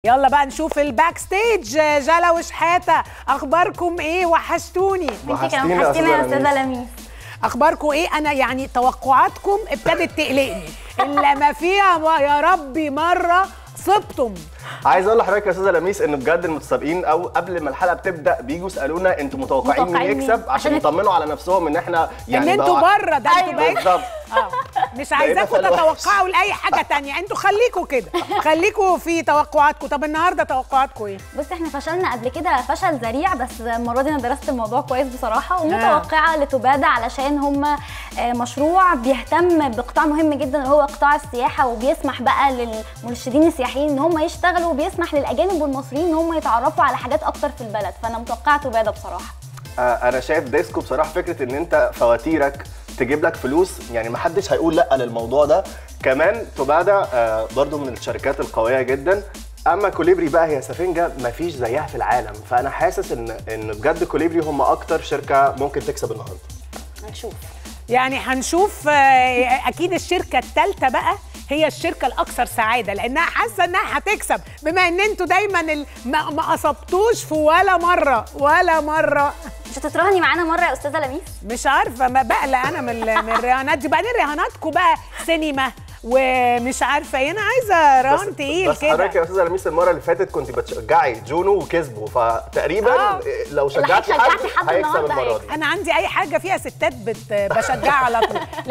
يلا بقى نشوف الباك ستيج جلا وشحاته اخباركم ايه وحشتوني انت كمان حسيتينا يا استاذه لميس اخباركم ايه انا يعني توقعاتكم ابتدت تقلقني الا ما فيها ما- يا ربي مره صبتم عايز اقول لحضرتك يا استاذه لميس ان بجد المتسابقين او قبل ما الحلقه بتبدا بيجوا يسالونا انتوا متوقعين مين متوقعين مين؟ يكسب عشان عشان يطمنوا على نفسهم ان احنا ان يعني انتوا بقى- بره ده انتوا أيوة. بقيت بالظبط اه مش عايزاكم بقينا في الوحش. تتوقعوا لاي حاجه تانية انتوا خليكوا كده خليكوا في توقعاتكم طب النهارده توقعاتكم ايه بصي احنا فشلنا قبل كده فشل ذريع بس المره دي انا درست الموضوع كويس بصراحه ومتوقعه لتبادع علشان هم آه، مشروع بيهتم بقطاع مهم جدا هو قطاع السياحه وبيسمح بقى للمرشدين السياحيين ان هم يشتغلوا وبيسمح للاجانب والمصريين ان هم يتعرفوا على حاجات اكتر في البلد فانا متوقعه تبادع بصراحه آه، انا شايف ديسكو بصراحه فكره ان انت فواتيرك تجيب لك فلوس يعني ما حدش هيقول لا للموضوع ده كمان تبادع آه، برضو من الشركات القويه جدا اما كوليبري بقى هي سفنجه ما فيش زيها في العالم فانا حاسس ان ان بجد كوليبري هم اكتر شركه ممكن تكسب النهارده هنشوف يعني هنشوف آه، اكيد الشركه الثالثه بقى هي الشركه الاكثر سعاده لانها حاسه انها هتكسب بما ان انتوا دايما ال- ما ما اصبتوش في ولا مره ولا مره مش هتتراهني معانا مره يا استاذه لميس مش عارفه ما بقلق انا من ال- من الرهانات دي بعدين رهاناتكم بقى سينما ومش عارفه ايه انا عايزه رهان تقيل بس حضرتك كده يا استاذه لميس المره اللي فاتت كنت بتشجعي جونو وكسبوا فتقريبا آه. لو اللي شجعتي حد شجعتي حد هيكسب النهاردة المره هيكسب. دي انا عندي اي حاجه فيها ستات بت بشجعها على طول